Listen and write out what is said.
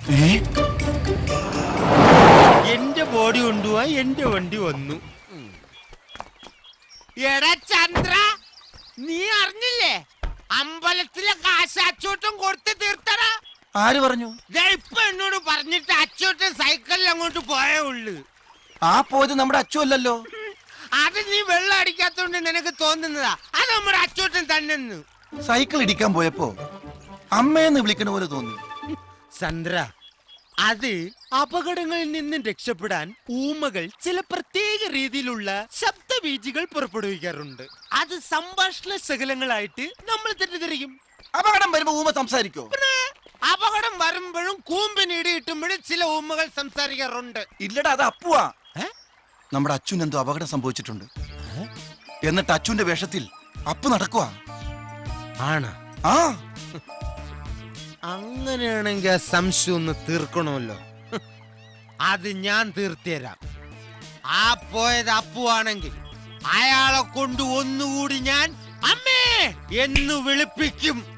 എന്റെ ബോഡി കൊണ്ടുപോവാൻ എന്റെ വണ്ടി വന്നു എടാ ചന്ദ്ര നീ അറിഞ്ഞില്ലേ അമ്പലത്തിലെ കാശ് അച്ചൂട്ടം കൊടുത്ത് തീർത്തടാ ആര് പറഞ്ഞു ദേ ഇപ്പൊ എന്നോട് പറഞ്ഞിട്ട് അച്ചൂട്ടൻ സൈക്കിളിൽ അങ്ങോട്ട് പോയേ ഉള്ളു ആ പോയത് നമ്മുടെ അച്ചു അല്ലല്ലോ അത് നീ വെള്ളം അടിക്കാത്തോണ്ട് നിനക്ക് തോന്നുന്നതാ അത് നമ്മുടെ അച്ചൂട്ടൻ തന്നെ സൈക്കിൾ ഇടിക്കാൻ പോയപ്പോ അമ്മയെന്ന് വിളിക്കണ പോലെ തോന്നി ചന്ദ്ര അത് അപകടങ്ങളിൽ നിന്നും രക്ഷപ്പെടാൻ ഊമകൾ ചില പ്രത്യേക രീതിയിലുള്ള ശബ്ദബീജികൾ പുറപ്പെടുവിക്കാറുണ്ട് അത് സംഭാഷണ ശകലങ്ങളായിട്ട് നമ്മൾ തെറ്റിദ്ധരിക്കും അപകടം വരുമ്പോ ഊമ സംസാരിക്കോ പിന്നെ അപകടം വരുമ്പോഴും കൂമ്പിന് ഇടി കിട്ടുമ്പോഴും ചില ഊമകൾ സംസാരിക്കാറുണ്ട് ഇല്ലടാ അത് അപ്പുവാ ഏ? നമ്മുടെ അച്ഛൻ എന്തോ അപകടം സംഭവിച്ചിട്ടുണ്ട് എന്നിട്ട് അച്ഛന്റെ വേഷത്തിൽ അപ്പു നടക്കുവാ ആണ് ആ അങ്ങനെയാണെങ്കിൽ ആ സംശയം ഒന്ന് തീർക്കണമല്ലോ ഹ്, അത് ഞാൻ തീർത്തുതരാം ആ പോയത് അപ്പുവാണെങ്കിൽ അയാളെ കൊണ്ട് ഒന്നുകൂടി ഞാൻ അമ്മേ എന്ന് വിളിപ്പിക്കും